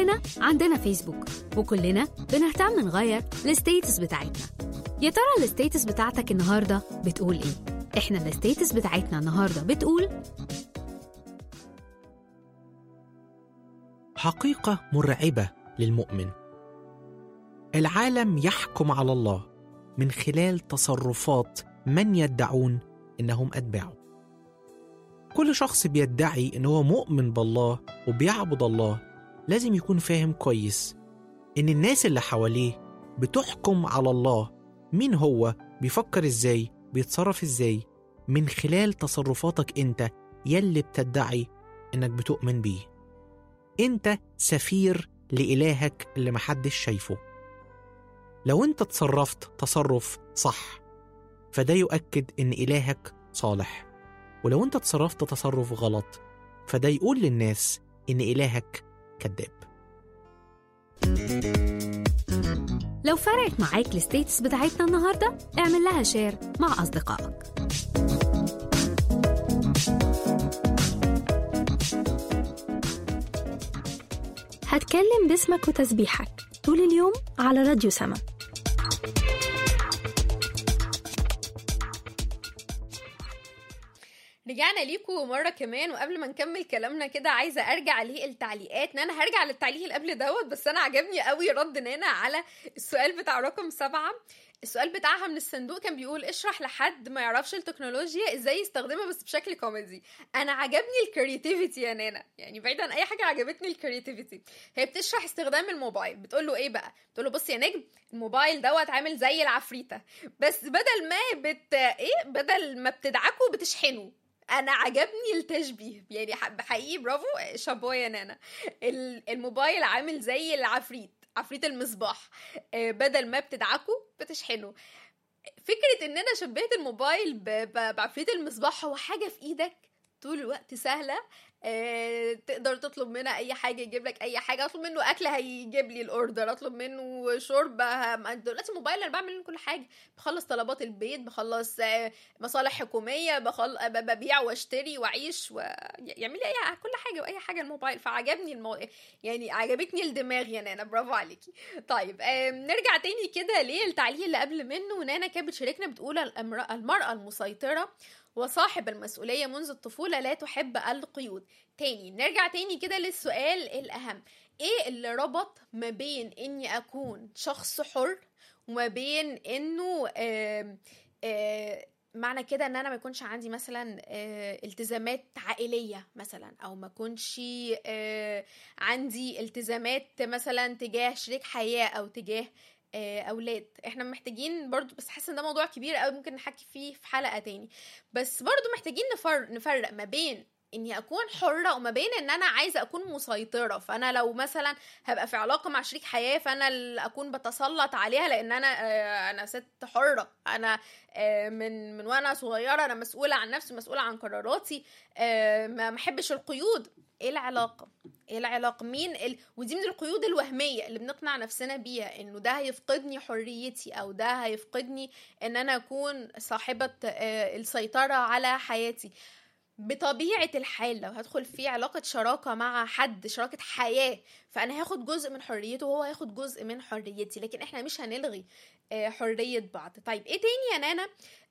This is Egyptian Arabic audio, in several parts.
كلنا عندنا فيسبوك وكلنا بنهتم نغير الستيتس بتاعتنا يا ترى الستيتس بتاعتك النهارده بتقول ايه احنا الستيتس بتاعتنا النهارده بتقول حقيقة مرعبة للمؤمن العالم يحكم على الله من خلال تصرفات من يدعون انهم اتباعه كل شخص بيدعي ان هو مؤمن بالله وبيعبد الله لازم يكون فاهم كويس ان الناس اللي حواليه بتحكم على الله مين هو بيفكر ازاي بيتصرف ازاي من خلال تصرفاتك انت يلي بتدعي انك بتؤمن بيه انت سفير لإلهك اللي محدش شايفه لو انت تصرفت تصرف صح فده يؤكد ان إلهك صالح ولو انت تصرفت تصرف غلط فده يقول للناس ان إلهك كذاب لو فرقت معاك الستيتس بتاعتنا النهارده اعمل لها شير مع اصدقائك هتكلم باسمك وتسبيحك طول اليوم على راديو سما رجعنا ليكم مرة كمان وقبل ما نكمل كلامنا كده عايزة أرجع للتعليقات أنا هرجع للتعليق اللي قبل دوت بس أنا عجبني قوي رد نانا على السؤال بتاع رقم سبعة السؤال بتاعها من الصندوق كان بيقول اشرح لحد ما يعرفش التكنولوجيا ازاي يستخدمها بس بشكل كوميدي انا عجبني الكرياتيفيتي يا نانا يعني بعيدا عن اي حاجه عجبتني الكرياتيفيتي هي بتشرح استخدام الموبايل بتقول له ايه بقى بتقول له بص يا نجم الموبايل دوت عامل زي العفريته بس بدل ما بت ايه بدل ما بتدعكه بتشحنه انا عجبني التشبيه يعني حقيقي برافو شابو يا نانا الموبايل عامل زي العفريت عفريت المصباح بدل ما بتدعكه بتشحنه فكرة ان انا شبهت الموبايل بعفريت المصباح هو حاجة في ايدك طول الوقت سهلة آه، تقدر تطلب منها اي حاجه يجيب لك اي حاجه اطلب منه اكل هيجيب لي الاوردر اطلب منه شرب دلوقتي الموبايل انا بعمل منه كل حاجه بخلص طلبات البيت بخلص آه، مصالح حكوميه بخل... ببيع واشتري واعيش ويعمل لي اي كل حاجه واي حاجه الموبايل فعجبني المو... يعني عجبتني الدماغ يا نانا برافو عليكي طيب آه، نرجع تاني كده للتعليق اللي قبل منه نانا كانت بتشاركنا بتقول المراه المسيطره وصاحب المسؤولية منذ الطفولة لا تحب القيود تاني نرجع تاني كده للسؤال الأهم ايه اللي ربط ما بين اني اكون شخص حر وما بين انه آه آه معنى كده ان انا ما يكونش عندي مثلا آه التزامات عائليه مثلا او ما يكونش آه عندي التزامات مثلا تجاه شريك حياه او تجاه اولاد احنا محتاجين برضو بس حاسه ان ده موضوع كبير قوي ممكن نحكي فيه في حلقه تاني بس برضو محتاجين نفرق نفرق ما بين اني اكون حره وما بين ان انا عايزه اكون مسيطره فانا لو مثلا هبقى في علاقه مع شريك حياه فانا اللي اكون بتسلط عليها لان انا آه انا ست حره انا آه من من وانا صغيره انا مسؤوله عن نفسي مسؤوله عن قراراتي آه ما بحبش القيود ايه العلاقه ايه العلاقه مين ال... ودي من القيود الوهميه اللي بنقنع نفسنا بيها انه ده هيفقدني حريتي او ده هيفقدني ان انا اكون صاحبه السيطره على حياتي بطبيعة الحال لو هدخل في علاقة شراكة مع حد شراكة حياة فأنا هاخد جزء من حريته وهو هياخد جزء من حريتي لكن احنا مش هنلغي حرية بعض طيب ايه تاني يا نانا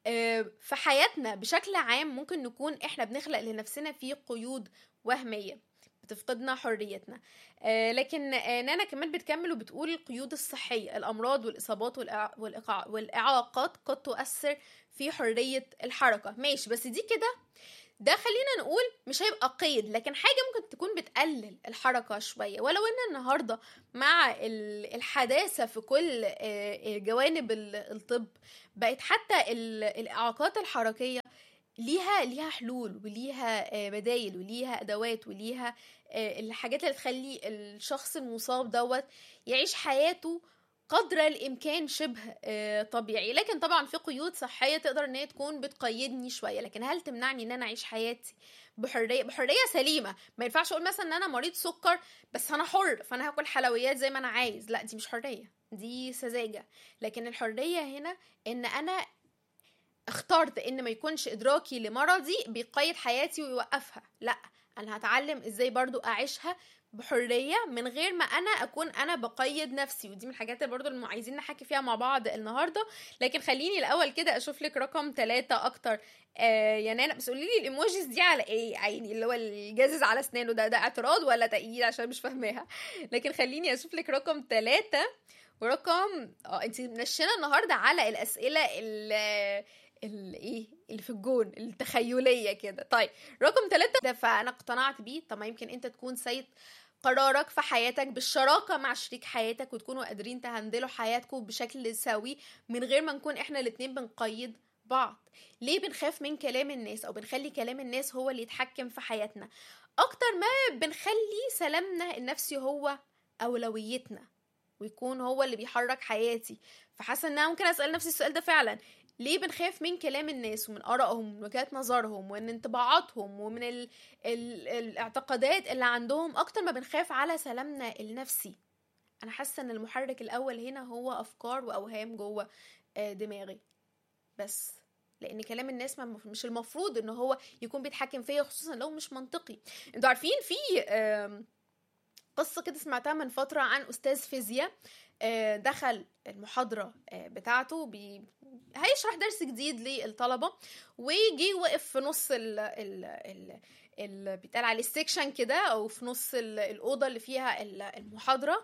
في حياتنا بشكل عام ممكن نكون احنا بنخلق لنفسنا في قيود وهمية بتفقدنا حريتنا آه لكن آه نانا كمان بتكمل وبتقول القيود الصحية الأمراض والإصابات والإعاقات والإعاقات قد تؤثر في حرية الحركة ماشي بس دي كده ده خلينا نقول مش هيبقى قيد لكن حاجة ممكن تكون بتقلل الحركة شوية ولو ان النهاردة مع الحداثة في كل جوانب الطب بقت حتى الإعاقات الحركية ليها ليها حلول وليها بدايل وليها ادوات وليها الحاجات اللي تخلي الشخص المصاب دوت يعيش حياته قدر الامكان شبه طبيعي لكن طبعا في قيود صحيه تقدر ان هي تكون بتقيدني شويه لكن هل تمنعني ان انا اعيش حياتي بحريه بحريه سليمه ما ينفعش اقول مثلا ان انا مريض سكر بس انا حر فانا هاكل حلويات زي ما انا عايز لا دي مش حريه دي سذاجه لكن الحريه هنا ان انا اخترت ان ما يكونش ادراكي لمرضي بيقيد حياتي ويوقفها لا انا هتعلم ازاي برضو اعيشها بحريه من غير ما انا اكون انا بقيد نفسي ودي من الحاجات اللي برضو اللي عايزين نحكي فيها مع بعض النهارده لكن خليني الاول كده اشوف لك رقم ثلاثة اكتر آه يا نانا بس قولي لي الايموجيز دي على ايه عيني اللي هو الجازز على اسنانه ده ده اعتراض ولا تأييد عشان مش فاهماها لكن خليني اشوف لك رقم ثلاثة ورقم اه انت منشنه النهارده على الاسئله ال الايه اللي في الجون التخيليه كده طيب رقم ثلاثة ده فانا اقتنعت بيه طب ما يمكن انت تكون سيد قرارك في حياتك بالشراكه مع شريك حياتك وتكونوا قادرين تهندلوا حياتكم بشكل سوي من غير ما نكون احنا الاتنين بنقيد بعض ليه بنخاف من كلام الناس او بنخلي كلام الناس هو اللي يتحكم في حياتنا اكتر ما بنخلي سلامنا النفسي هو اولويتنا ويكون هو اللي بيحرك حياتي فحاسه ان انا ممكن اسال نفسي السؤال ده فعلا ليه بنخاف من كلام الناس ومن ارائهم ومن وجهات نظرهم ومن انطباعاتهم ومن ال... ال... الاعتقادات اللي عندهم اكتر ما بنخاف على سلامنا النفسي انا حاسه ان المحرك الاول هنا هو افكار واوهام جوه آه، دماغي بس لان كلام الناس ما مش المفروض ان هو يكون بيتحكم فيا خصوصا لو مش منطقي انتوا عارفين في آم، قصه كده سمعتها من فتره عن استاذ فيزياء آه، دخل المحاضره آه، بتاعته بي... هيشرح درس جديد للطلبه وجي وقف في نص ال ال ال ال بيتقال عليه السكشن كده او في نص ال- الاوضه اللي فيها ال- المحاضره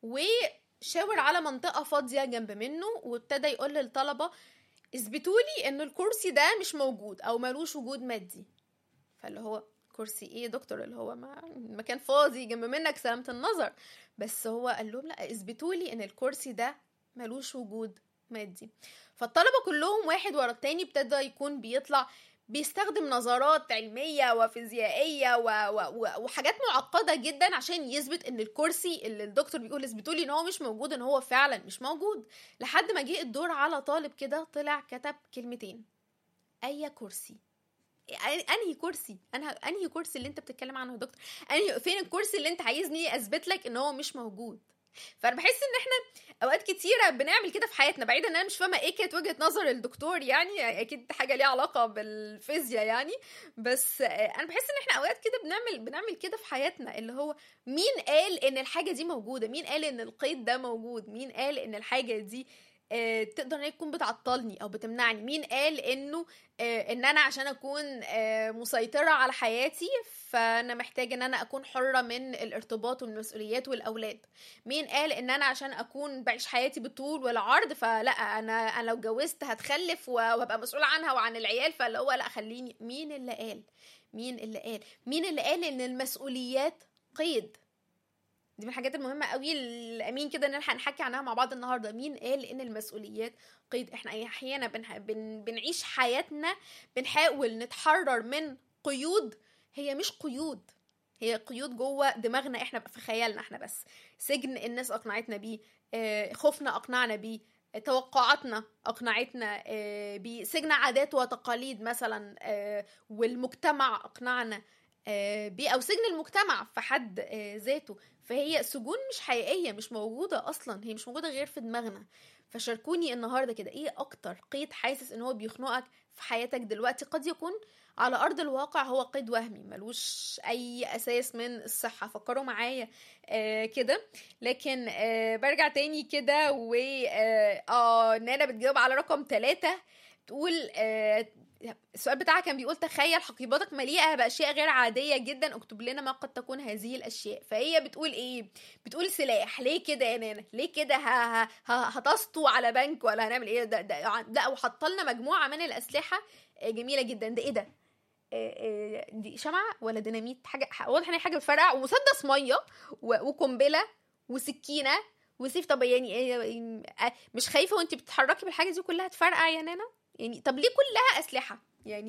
وشاور على منطقه فاضيه جنب منه وابتدى يقول للطلبه اثبتوا لي ان الكرسي ده مش موجود او ملوش وجود مادي فاللي هو كرسي ايه يا دكتور اللي هو ما مكان فاضي جنب منك سلامة النظر بس هو قال لهم لا اثبتوا لي ان الكرسي ده ملوش وجود مادي فالطلبة كلهم واحد ورا التاني ابتدى يكون بيطلع بيستخدم نظرات علمية وفيزيائية و... و... و... وحاجات معقدة جدا عشان يثبت ان الكرسي اللي الدكتور بيقول اثبتوا لي ان هو مش موجود ان هو فعلا مش موجود لحد ما جه الدور على طالب كده طلع كتب كلمتين اي كرسي انهي كرسي انا انهي كرسي اللي انت بتتكلم عنه يا دكتور انهي فين الكرسي اللي انت عايزني اثبت لك ان هو مش موجود فانا بحس ان احنا اوقات كتيره بنعمل كده في حياتنا بعيدا ان انا مش فاهمه ايه كانت وجهه نظر الدكتور يعني اكيد حاجه ليها علاقه بالفيزياء يعني بس انا بحس ان احنا اوقات كده بنعمل بنعمل كده في حياتنا اللي هو مين قال ان الحاجه دي موجوده مين قال ان القيد ده موجود مين قال ان الحاجه دي آه، تقدر ان هي تكون بتعطلني او بتمنعني مين قال انه آه، ان انا عشان اكون آه، مسيطره على حياتي فانا محتاجه ان انا اكون حره من الارتباط والمسؤوليات والاولاد مين قال ان انا عشان اكون بعيش حياتي بالطول والعرض فلا انا انا لو اتجوزت هتخلف و- وهبقى مسؤول عنها وعن العيال فاللي هو لا خليني مين اللي قال مين اللي قال مين اللي قال ان المسؤوليات قيد دي من الحاجات المهمة قوي الأمين كده نلحق نحكي عنها مع بعض النهاردة مين قال إن المسؤوليات قيد إحنا أحيانا بنح... بن... بنعيش حياتنا بنحاول نتحرر من قيود هي مش قيود هي قيود جوه دماغنا احنا في خيالنا احنا بس سجن الناس اقنعتنا بيه آه، خوفنا اقنعنا بيه آه، توقعاتنا اقنعتنا آه، بيه سجن عادات وتقاليد مثلا آه، والمجتمع اقنعنا آه، بيه او سجن المجتمع في حد آه، ذاته فهي سجون مش حقيقيه مش موجوده اصلا هي مش موجوده غير في دماغنا فشاركوني النهارده كده ايه اكتر قيد حاسس ان هو بيخنقك في حياتك دلوقتي قد يكون على ارض الواقع هو قيد وهمي ملوش اي اساس من الصحه فكروا معايا آه كده لكن آه برجع تاني كده و اه آه، نانا بتجاوب على رقم ثلاثة تقول آه السؤال بتاعها كان بيقول تخيل حقيبتك مليئة بأشياء غير عادية جدا اكتب لنا ما قد تكون هذه الأشياء فهي بتقول إيه بتقول سلاح ليه كده يا نانا ليه كده ه- ه- ه- هتسطو على بنك ولا هنعمل إيه ده, ده لا وحط لنا مجموعة من الأسلحة آه، جميلة جدا ده إيه ده آه، آه، دي شمعة ولا ديناميت حاجة ح- واضح إن هي حاجة بتفرقع ومسدس مية و- وقنبلة وسكينة وسيف طب يعني إيه- آه، مش خايفة وانت بتتحركي بالحاجة دي كلها تفرقع يا نانا يعني طب ليه كلها أسلحة يعني